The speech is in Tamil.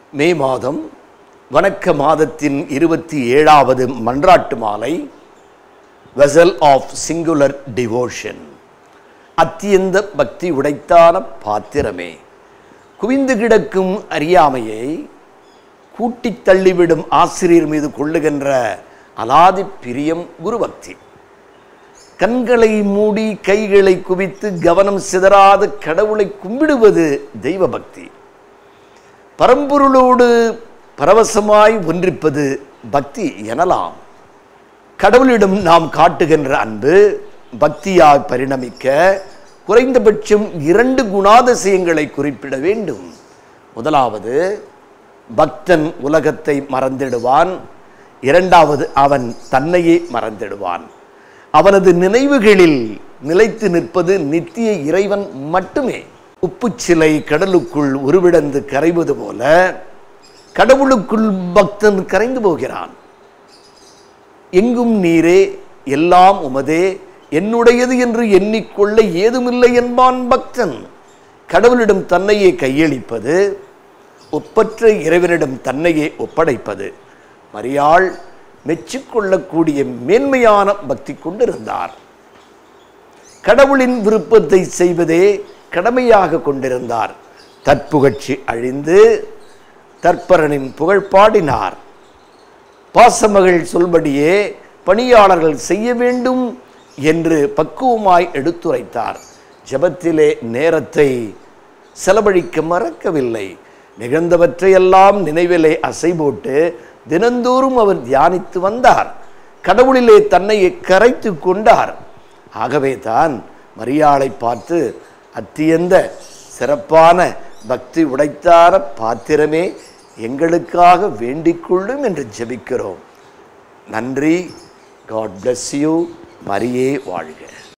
மே மாதம் வணக்க மாதத்தின் இருபத்தி ஏழாவது மன்றாட்டு மாலை வெசல் ஆஃப் சிங்குலர் டிவோஷன் அத்தியந்த பக்தி உடைத்தான பாத்திரமே குவிந்து கிடக்கும் அறியாமையை கூட்டித் தள்ளிவிடும் ஆசிரியர் மீது கொள்ளுகின்ற அலாதி பிரியம் குருபக்தி கண்களை மூடி கைகளை குவித்து கவனம் சிதறாத கடவுளை கும்பிடுவது தெய்வ பக்தி பரம்பொருளோடு பரவசமாய் ஒன்றிப்பது பக்தி எனலாம் கடவுளிடம் நாம் காட்டுகின்ற அன்பு பக்தியாய் பரிணமிக்க குறைந்தபட்சம் இரண்டு குணாதிசயங்களை குறிப்பிட வேண்டும் முதலாவது பக்தன் உலகத்தை மறந்திடுவான் இரண்டாவது அவன் தன்னையே மறந்திடுவான் அவனது நினைவுகளில் நிலைத்து நிற்பது நித்திய இறைவன் மட்டுமே உப்புச் சிலை கடலுக்குள் உருவிடந்து கரைவது போல கடவுளுக்குள் பக்தன் கரைந்து போகிறான் எங்கும் நீரே எல்லாம் உமதே என்னுடையது என்று எண்ணிக்கொள்ள ஏதுமில்லை என்பான் பக்தன் கடவுளிடம் தன்னையே கையளிப்பது ஒப்பற்ற இறைவனிடம் தன்னையே ஒப்படைப்பது மரியாள் மெச்சிக்கொள்ளக்கூடிய மேன்மையான பக்தி கொண்டிருந்தார் கடவுளின் விருப்பத்தை செய்வதே கடமையாக கொண்டிருந்தார் தற்புகழ்ச்சி அழிந்து தற்பரனின் புகழ் பாடினார் பாசமகள் சொல்படியே பணியாளர்கள் செய்ய வேண்டும் என்று பக்குவமாய் எடுத்துரைத்தார் ஜெபத்திலே நேரத்தை செலவழிக்க மறக்கவில்லை நிகழ்ந்தவற்றையெல்லாம் நினைவிலே அசை போட்டு தினந்தோறும் அவர் தியானித்து வந்தார் கடவுளிலே தன்னை கரைத்து கொண்டார் ஆகவே தான் மரியாளை பார்த்து அத்தியந்த சிறப்பான பக்தி உடைத்தார பாத்திரமே எங்களுக்காக வேண்டிக் கொள்ளும் என்று ஜெபிக்கிறோம் நன்றி காட் bless யூ மரியே வாழ்க